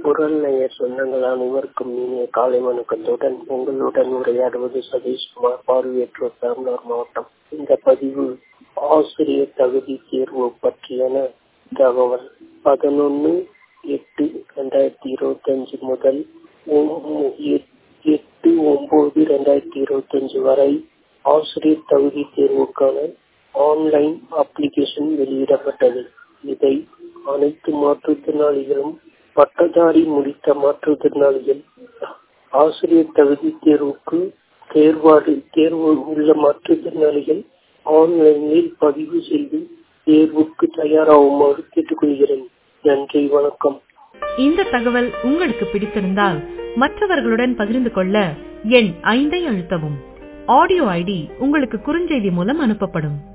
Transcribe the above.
குரல் நேயர் சொந்தங்கள் அனைவருக்கும் இனிய காலை வணக்கத்துடன் உங்களுடன் உரையாடுவது சதீஷ்குமார் பார்வையற்றோர் பெரம்பலூர் மாவட்டம் இந்த பதிவு ஆசிரியர் தகுதி தேர்வு பற்றியான தகவல் பதினொன்னு எட்டு ரெண்டாயிரத்தி இருபத்தி அஞ்சு முதல் எட்டு ஒன்பது ரெண்டாயிரத்தி இருபத்தி அஞ்சு வரை ஆசிரியர் தகுதி தேர்வுக்கான ஆன்லைன் அப்ளிகேஷன் வெளியிடப்பட்டது இதை அனைத்து மாற்றுத்திறனாளிகளும் பட்டதாரி முடித்த மாற்றுத்திறனாளிகள் ஆசிரியர் தகுதி தேர்வுக்கு தேர்வாடு தேர்வு உள்ள மாற்றுத்திறனாளிகள் ஆன்லைனில் பதிவு செய்து தேர்வுக்கு தயாராகுமாறு கேட்டுக்கொள்கிறேன் நன்றி வணக்கம் இந்த தகவல் உங்களுக்கு பிடித்திருந்தால் மற்றவர்களுடன் பகிர்ந்து கொள்ள எண் ஐந்தை அழுத்தவும் ஆடியோ ஐடி உங்களுக்கு குறுஞ்செய்தி மூலம் அனுப்பப்படும்